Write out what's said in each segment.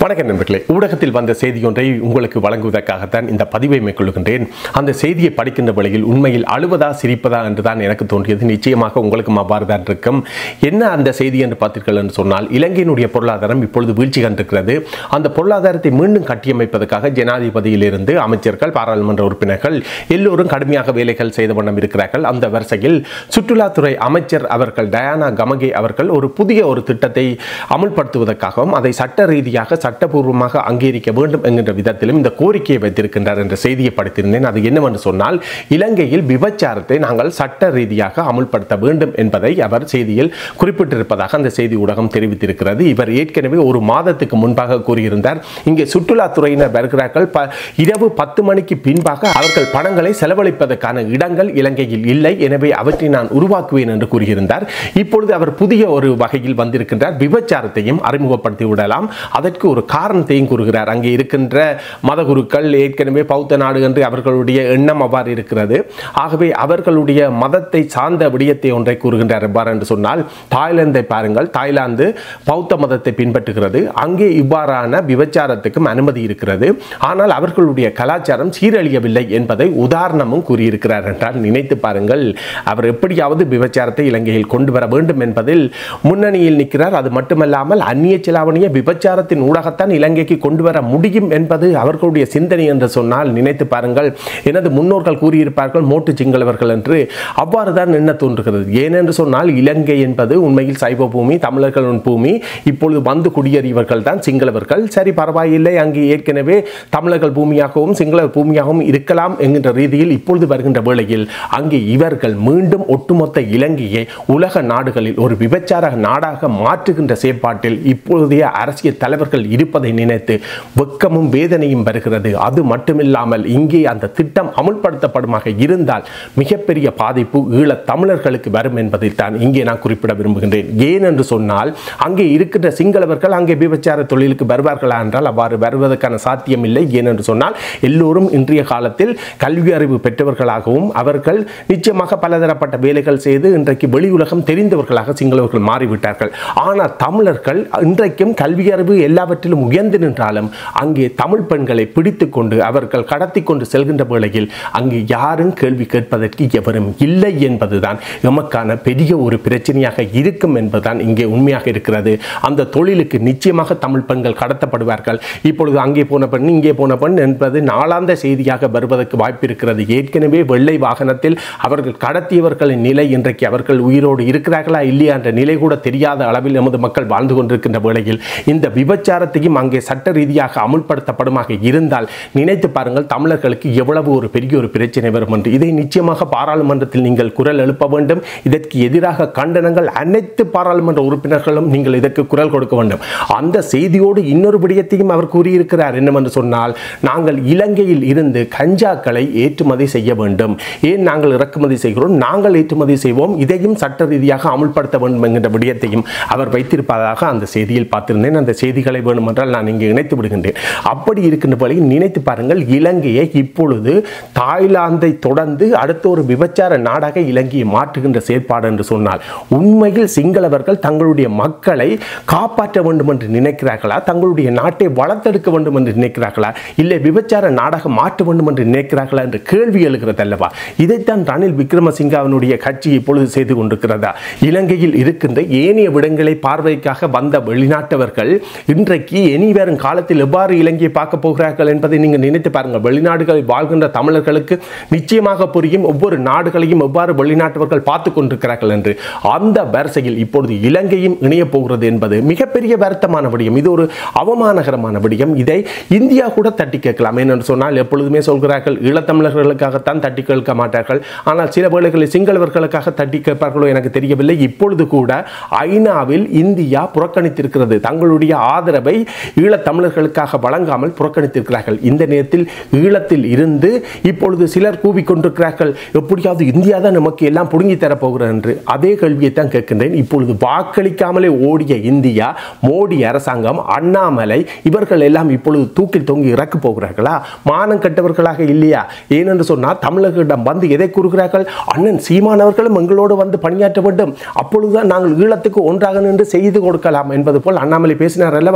வணக்கம் நண்பர்களே ஊடகத்தில் வந்த செய்தி ஒன்றை உங்களுக்கு வழங்குவதற்காகத்தான் இந்த பதிவை மேற்கொள்கின்றேன் அந்த செய்தியை படிக்கின்ற வேளையில் உண்மையில் அழுவதா சிரிப்பதா என்றுதான் எனக்கு தோன்றியது நிச்சயமாக உங்களுக்கும் அவ்வாறு தான் இருக்கும் என்ன அந்த செய்தி என்று பார்த்தீர்கள் என்று சொன்னால் இலங்கையினுடைய பொருளாதாரம் இப்பொழுது வீழ்ச்சி கண்டிருக்கிறது அந்த பொருளாதாரத்தை மீண்டும் கட்டியமைப்பதற்காக ஜனாதிபதியிலிருந்து அமைச்சர்கள் பாராளுமன்ற உறுப்பினர்கள் எல்லோரும் கடுமையாக வேலைகள் செய்த வண்ணம் இருக்கிறார்கள் அந்த வரிசையில் சுற்றுலாத்துறை அமைச்சர் அவர்கள் டயானா கமகே அவர்கள் ஒரு புதிய ஒரு திட்டத்தை அமுல்படுத்துவதற்காகவும் அதை சட்ட ரீதியாக சட்டபூர்வமாக அங்கீகரிக்க வேண்டும் என்கின்ற விதத்திலும் இந்த கோரிக்கையை வைத்திருக்கின்றார் என்ற செய்தியை படித்திருந்தேன் அது என்னவென்று சொன்னால் இலங்கையில் விபச்சாரத்தை நாங்கள் சட்ட ரீதியாக அமுல்படுத்த வேண்டும் என்பதை அவர் செய்தியில் குறிப்பிட்டிருப்பதாக அந்த செய்தி ஊடகம் தெரிவித்திருக்கிறது இவர் ஏற்கனவே ஒரு மாதத்துக்கு முன்பாக கூறியிருந்தார் இங்கே சுற்றுலாத்துறையினர் வருகிறார்கள் ப- இரவு பத்து மணிக்கு பின்பாக அவர்கள் பணங்களை செலவழிப்பதற்கான இடங்கள் இலங்கையில் இல்லை எனவே அவற்றை நான் உருவாக்குவேன் என்று கூறியிருந்தார் இப்பொழுது அவர் புதிய ஒரு வகையில் வந்திருக்கின்றார் விபச்சாரத்தையும் அறிமுகப்படுத்தி விடலாம் அதற்கு ஒரு காரணத்தையும் கூறுகிறார் அங்கே இருக்கின்ற மதகுருக்கள் ஏற்கனவே பௌத்த நாடு என்று அவர்களுடைய எண்ணம் அவ்வாறு இருக்கிறது ஆகவே அவர்களுடைய மதத்தை சார்ந்த விடயத்தை ஒன்றை கூறுகின்றார் எவ்வாறு என்று சொன்னால் தாய்லாந்தை பாருங்கள் தாய்லாந்து பௌத்த மதத்தை பின்பற்றுகிறது அங்கே இவ்வாறான விபச்சாரத்துக்கும் அனுமதி இருக்கிறது ஆனால் அவர்களுடைய கலாச்சாரம் சீரழியவில்லை என்பதை உதாரணமும் கூறியிருக்கிறார் என்றால் நினைத்து பாருங்கள் அவர் எப்படியாவது விபச்சாரத்தை இலங்கையில் கொண்டு வர வேண்டும் என்பதில் முன்னணியில் நிற்கிறார் அது மட்டுமல்லாமல் அந்நிய செலாவணிய விபச்சாரத்தின் ஊடாகத்தான் இலங்கைக்கு கொண்டு வர முடியும் என்பது அவர்களுடைய சிந்தனை என்று சொன்னால் நினைத்து பாருங்கள் எனது முன்னோர்கள் கூறியிருப்பார்கள் மோட்டு சிங்களவர்கள் என்று அவ்வாறு தான் என்ன தோன்றுகிறது ஏனென்று சொன்னால் இலங்கை என்பது உண்மையில் சைவ பூமி தமிழர்களின் பூமி இப்பொழுது வந்து குடியேறியவர்கள் தான் சிங்களவர்கள் சரி பரவாயில்லை அங்கே ஏற்கனவே தமிழர்கள் பூமியாகவும் சிங்கள பூமியாகவும் இருக்கலாம் என்கின்ற ரீதியில் இப்பொழுது வருகின்ற வேளையில் அங்கே இவர்கள் மீண்டும் ஒட்டுமொத்த இலங்கையை உலக நாடுகளில் ஒரு விபச்சார நாடாக மாற்றுகின்ற செயற்பாட்டில் இப்பொழுதைய அரசியல் தலைவர்கள் இருப்பதை நினைத்து வெக்கமும் வேதனையும் வருகிறது அது மட்டுமில்லாமல் இங்கே அந்த திட்டம் அமுல்படுத்தப்படுமாக இருந்தால் மிகப்பெரிய பாதிப்பு ஈழத் தமிழர்களுக்கு வரும் என்பதை தான் இங்கே நான் குறிப்பிட விரும்புகின்றேன் ஏன் என்று சொன்னால் அங்கே இருக்கின்ற சிங்களவர்கள் அங்கே விபச்சார தொழிலுக்கு வருவார்களா என்றால் அவ்வாறு வருவதற்கான சாத்தியம் இல்லை ஏனென்று சொன்னால் எல்லோரும் இன்றைய காலத்தில் கல்வி அறிவு பெற்றவர்களாகவும் அவர்கள் நிச்சயமாக பலதரப்பட்ட வேலைகள் செய்து இன்றைக்கு வெளி உலகம் தெரிந்தவர்களாக சிங்களவர்கள் மாறிவிட்டார்கள் ஆனால் தமிழர்கள் இன்றைக்கும் கல்வி அறிவு எல்லாவற்றிலும் உயர்ந்து நின்றாலும் அங்கே தமிழ் பெண்களை பிடித்துக் கொண்டு அவர்கள் கடத்தி கொண்டு செல்கின்ற வேளையில் அங்கு யாரும் கேள்வி கேட்பதற்கு எவரும் இல்லை என்பதுதான் எமக்கான பெரிய ஒரு பிரச்சனையாக இருக்கும் என்பதுதான் இங்கே உண்மையாக இருக்கிறது அந்த தொழிலுக்கு நிச்சயமாக தமிழ் பெண்கள் கடத்தப்படுவார்கள் இப்பொழுது அங்கே போன பெண் இங்கே போன பெண் என்பது நாளாந்த செய்தியாக வருவதற்கு வாய்ப்பு இருக்கிறது ஏற்கனவே வெள்ளை வாகனத்தில் அவர்கள் கடத்தியவர்களின் நிலை இன்றைக்கு அவர்கள் உயிரோடு இருக்கிறார்களா இல்லையா என்ற நிலை கூட தெரியாத அளவில் எமது மக்கள் வாழ்ந்து கொண்டிருக்கின்ற வேளையில் இந்த விபச்சாரத்தையும் அங்கே சட்ட ரீதியாக அமுல்படுத்தப்படுமாக இருந்தால் நினைத்து பாருங்கள் தமிழர்களுக்கு எவ்வளவு ஒரு பெரிய ஒரு பிரச்சனை வரும் என்று இதை நிச்சயமாக பாராளுமன்றத்தில் நீங்கள் குரல் எழுப்ப வேண்டும் இதற்கு எதிராக கண்டனங்கள் அனைத்து பாராளுமன்ற உறுப்பினர்களும் நீங்கள் இதற்கு குரல் கொடுக்க வேண்டும் அந்த செய்தியோடு இன்னொரு விடயத்தையும் அவர் கூறியிருக்கிறார் என்னவென்று சொன்னால் நாங்கள் இலங்கையில் இருந்து கஞ்சாக்களை ஏற்றுமதி செய்ய வேண்டும் ஏன் நாங்கள் இறக்குமதி செய்கிறோம் நாங்கள் ஏற்றுமதி செய்வோம் இதையும் சட்ட ரீதியாக அமுல்படுத்த வேண்டும் என்கின்ற விடயத்தையும் அவர் வைத்திருப்பதாக அந்த செய்தியில் பார்த்திருந்தேன் அந்த செய்திகளை வேண்டுமென்றால் நான் இங்கே இணைத்து விடுகின்றேன் அப்படி இருக்கின்ற வழியில் நினைத்து பாருங்கள் இலங்கையை இப்பொழுது தாய்லாந்தை தொடர்ந்து அடுத்த ஒரு விபச்சார நாடாக இலங்கையை மாற்றுகின்ற செயற்பாடு என்று சொன்னால் உண்மையில் சிங்களவர்கள் தங்களுடைய மக்களை காப்பாற்ற வேண்டும் என்று நினைக்கிறார்களா தங்களுடைய நாட்டை வளர்த்தெடுக்க வேண்டும் என்று நினைக்கிறார்களா இல்லை விபச்சார நாடாக மாற்ற வேண்டும் என்று நினைக்கிறார்களா என்ற கேள்வி எழுகிறது அல்லவா இதைத்தான் ரணில் விக்ரமசிங்காவினுடைய கட்சி இப்பொழுது செய்து கொண்டிருக்கிறதா இலங்கையில் இருக்கின்ற ஏனைய விடங்களை பார்வைக்காக வந்த வெளிநாட்டவர்கள் இன்றைக்கு இனி வரும் காலத்தில் எவ்வாறு இலங்கையை பார்க்க போகிறார்கள் என்பதை நீங்கள் நினைத்து பாருங்கள் வெளிநாடுகளில் வாழ்கின்ற தமிழர்களுக்கு நிச்சயமாக புரியும் ஒவ்வொரு நாடுகளையும் எவ்வாறு வெளிநாட்டவர்கள் பார்த்து கொண்டிருக்கிறார்கள் என்று அந்த வரிசையில் இப்பொழுது இலங்கையும் இணைய போகிறது என்பது மிகப்பெரிய வருத்தமான விடயம் இது ஒரு அவமானகரமான விடயம் இதை இந்தியா கூட தட்டி கேட்கலாம் ஏனென்று சொன்னால் எப்பொழுதுமே சொல்கிறார்கள் ஈழத்தமிழர்களுக்காகத்தான் தட்டி கேட்க மாட்டார்கள் ஆனால் சில வேளைகளில் சிங்களவர்களுக்காக தட்டி கேட்பார்களோ எனக்கு தெரியவில்லை இப்பொழுது கூட ஐநாவில் இந்தியா புறக்கணித்திருக்கிறது தங்களுடைய ஆதரவை ஈழத்தமிழர்களுக்காக வழங்காமல் புறக்கணித்திருக்கிறார்கள் இந்த நேரத்தில் ஈழத்தில் இருந்து இப்பொழுது சிலர் கூவிக்கொண்டிருக்கிறார்கள் எப்படியாவது இந்தியா தான் நமக்கு எல்லாம் புடுங்கி தரப்போகிறது என்று அதே கேள்வியை தான் கேட்கின்றேன் இப்பொழுது வாக்களிக்காமலே ஓடிய இந்தியா மோடி அரசாங்கம் அண்ணாமலை இவர்கள் எல்லாம் இப்பொழுது தூக்கில் தொங்கி இறக்கப் போகிறார்களா மானம் கட்டவர்களாக இல்லையா ஏனென்று சொன்னால் தமிழர்களிடம் வந்து எதை கூறுகிறார்கள் அண்ணன் சீமானவர்களும் எங்களோடு வந்து பணியாற்ற வேண்டும் அப்பொழுதுதான் நாங்கள் ஈழத்துக்கு ஒன்றாக நின்று செய்து கொடுக்கலாம் என்பது போல் அண்ணாமலை பேசினார் அல்லவா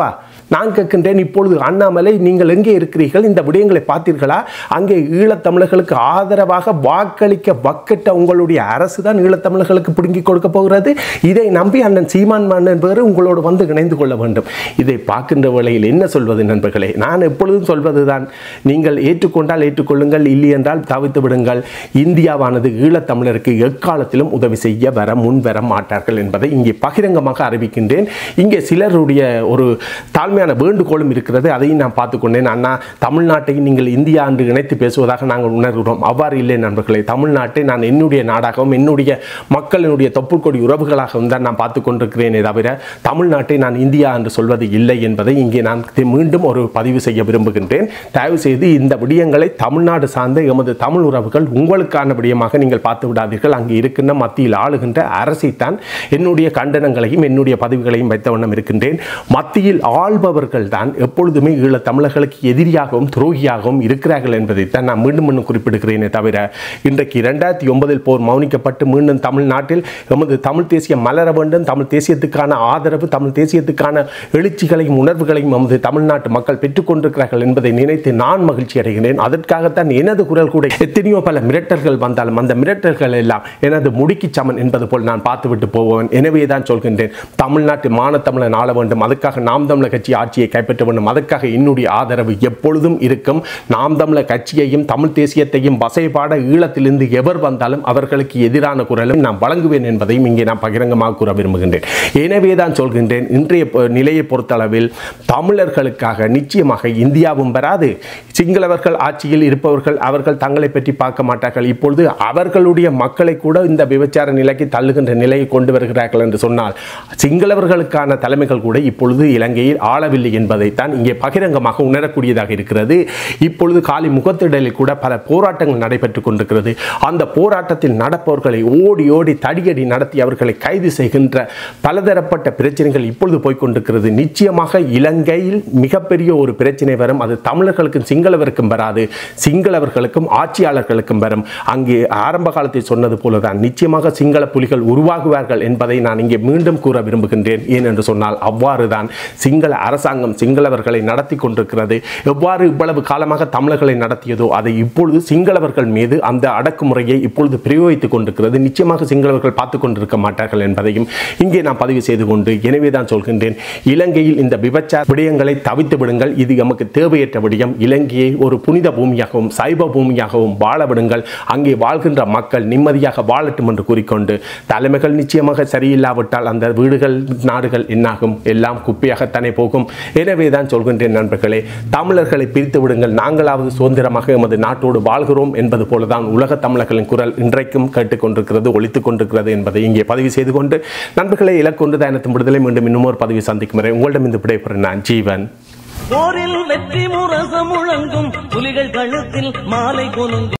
நான் கேட்கின்றேன் இப்பொழுது அண்ணாமலை நீங்கள் எங்கே இருக்கிறீர்கள் இந்த விடயங்களை பார்த்தீர்களா அங்கே ஈழத்தமிழர்களுக்கு ஆதரவாக வாக்களிக்க வக்கட்ட உங்களுடைய அரசு தான் ஈழத்தமிழர்களுக்கு பிடுங்கி கொடுக்க போகிறது இதை நம்பி அண்ணன் சீமான் மன்னன் பேர் உங்களோடு வந்து இணைந்து கொள்ள வேண்டும் இதை பார்க்கின்ற வேளையில் என்ன சொல்வது நண்பர்களே நான் எப்பொழுதும் சொல்வதுதான் நீங்கள் ஏற்றுக்கொண்டால் ஏற்றுக்கொள்ளுங்கள் இல்லை என்றால் தவிர்த்து விடுங்கள் இந்தியாவானது ஈழத்தமிழருக்கு எக்காலத்திலும் உதவி செய்ய வர முன் வர மாட்டார்கள் என்பதை இங்கே பகிரங்கமாக அறிவிக்கின்றேன் இங்கே சிலருடைய ஒரு தாழ்மையான வேண்டுகோளும் இருக்கிறது அதையும் நான் பார்த்துக்கொண்டேன் அண்ணா தமிழ்நாட்டை நீங்கள் இந்தியா என்று இணைத்து பேசுவதாக நாங்கள் உணர்கிறோம் அவ்வாறு இல்லை நண்பர்களே தமிழ்நாட்டை நான் என்னுடைய நாடாகவும் என்னுடைய மக்களினுடைய தொப்புள்கொடி உறவுகளாகவும் தான் நான் பார்த்து கொண்டிருக்கிறேனே தவிர தமிழ்நாட்டை நான் இந்தியா என்று சொல்வது இல்லை என்பதை இங்கே நான் தி- மீண்டும் ஒரு பதிவு செய்ய விரும்புகின்றேன் தயவு செய்து இந்த விடயங்களை தமிழ்நாடு சார்ந்த எமது தமிழ் உறவுகள் உங்களுக்கான விடயமாக நீங்கள் பார்த்து விடாதீர்கள் அங்கே இருக்கின்ற மத்தியில் ஆளுகின்ற அரசைத்தான் என்னுடைய கண்டனங்களையும் என்னுடைய பதிவுகளையும் வைத்த வண்ணம் இருக்கின்றேன் மத்தியில் ஆள்பவர்கள் தான் எப்பொழுதுமே ஈழ தமிழர்களுக்கு எதிரியாகவும் துரோகியாகவும் இருக்கிறார்கள் என்பதைத்தான் நான் மீண்டும் மீண்டும் குறிப்பிடுகிறேனே தவிர இன்றைக்கு இரண்டாயிரத்தி ஒன்பதில் போர் மௌனிக்கப்பட்டு மீண்டும் தமிழ்நாட்டில் எமது தமிழ் தேசியம் மலர வேண்டும் தமிழ் தேசியத்துக்கான ஆதரவு தமிழ் தேசியத்துக்கான எழுச்சிகளையும் உணர்வுகளையும் நமது தமிழ்நாட்டு மக்கள் பெற்றுக்கொண்டிருக்கிறார்கள் என்பதை நினைத்து நான் மகிழ்ச்சி அடைகிறேன் அதற்காகத்தான் எனது குரல் கூட எத்தனையோ பல மிரட்டல்கள் வந்தாலும் அந்த மிரட்டல்கள் எல்லாம் எனது முடிக்கு சமன் என்பது போல் நான் பார்த்துவிட்டு போவேன் எனவே தான் சொல்கின்றேன் தமிழ்நாட்டு மானத்தமிழன் ஆள வேண்டும் அதுக்காக நாம் தமிழர் கட்சி ஆட்சியை கைப்பற்ற வேண்டும் அதற்காக என்னுடைய ஆதரவு எப்பொழுதும் இருக்கும் நாம் தமிழர் கட்சியையும் தமிழ் தேசியத்தையும் வசைபாட ஈழத்திலிருந்து எவர் வந்தாலும் அவர்களுக்கு எதிரான குரலும் நான் வழங்குவேன் என்பதையும் இங்கே நான் பகிரங்கமாக கூற விரும்புகின்றேன் எனவே தான் சொல்கின்றேன் இன்றைய பொ- நிலையை பொறுத்தளவில் தமிழர்களுக்காக நிச்சயமாக இந்தியாவும் வராது சிங்களவர்கள் ஆட்சியில் இருப்பவர்கள் அவர்கள் தங்களை பற்றி பார்க்க மாட்டார்கள் இப்பொழுது அவர்களுடைய மக்களை கூட இந்த விபச்சார நிலைக்கு தள்ளுகின்ற நிலையை கொண்டு வருகிறார்கள் என்று சொன்னால் சிங்களவர்களுக்கான தலைமைகள் கூட இப்பொழுது இலங்கையில் ஆளவில்லை என்பதைத்தான் இங்கே பகிரங்கமாக உணரக்கூடியதாக இருக்கிறது இப்பொழுது காலி முகத்திடலில் கூட பல போராட்டங்கள் நடைபெற்றுக் கொண்டிருக்கிறது அந்த போராட்டத்தில் நடப்பவர்களை ஓடி ஓடி தடியடி நடத்தி அவர்களை கைது செய்கின்ற பலதரப்பட்ட பிரச்சனைகள் இப்பொழுது போய்க்கொண்டிருக்கிறது நிச்சயமாக இலங்கையில் மிகப்பெரிய ஒரு பிரச்சனை வரும் அது தமிழர்களுக்கும் சிங்களவருக்கும் வராது சிங்களவர்களுக்கும் ஆட்சியாளர்களுக்கும் வரும் அங்கே ஆரம்ப காலத்தில் சொன்னது போலதான் நிச்சயமாக சிங்கள புலிகள் உருவாகுவார்கள் என்பதை நான் இங்கே மீண்டும் கூற விரும்புகின்றேன் ஏனென்று சொன்னால் அவ்வாறு தான் சிங்கள அரசாங்கம் சிங்களவர்களை நடத்தி கொண்டிருக்கிறது எவ்வாறு இவ்வளவு காலமாக தமிழர்களை நடத்தியதோ அதை இப்பொழுது சிங்களவர்கள் மீது அந்த அடக்குமுறையை இப்பொழுது பிரயோகித்துக் கொண்டிருக்கிறது நிச்சயமாக சிங்களவர்கள் பார்த்து கொண்டிருக்க மாட்டார்கள் என்பதையும் இங்கே நான் பதிவு செய்து கொண்டு எனவே தான் சொல்கின்றேன் இலங்கையில் இந்த விபச்சார விடயங்களை தவித்து விடுங்கள் இது நமக்கு தேவையற்ற விடயம் இலங்கையை ஒரு புனித பூமியாகவும் சைவ பூமியாகவும் வாழ விடுங்கள் அங்கே வாழ்கின்ற மக்கள் நிம்மதியாக வாழட்டும் என்று கூறிக்கொண்டு தலைமைகள் நிச்சயமாக சரியில்லாவிட்டால் அந்த வீடுகள் நாடுகள் என்னாகும் எல்லாம் குப்பையாகத்தானே போகும் எனவே தான் சொல்கின்றேன் நண்பர்களே தமிழர்களை பிரித்து விடுங்கள் நாங்களாவது சுதந்திரமாக எமது நாட்டோடு வாழ்கிறோம் என்பது போலதான் உலக தமிழர்களின் குரல் இன்றைக்கும் கேட்டுக்கொண்டிருக்கிறது ஒழித்துக் கொண்டிருக்கிறது என்பதை இங்கே பதிவு செய்து கொண்டு நண்பர்களை இலக்கொண்டு தானத்தும் விடுதலை மீண்டும் இன்னும் ஒரு பதிவு சந்திக்கும் வரை உங்களிடம் இந்த விடைபெறும் நான் ஜீவன் போரில் வெற்றி முரசம் முழங்கும் புலிகள் கழுத்தில் மாலை கொலுங்கும்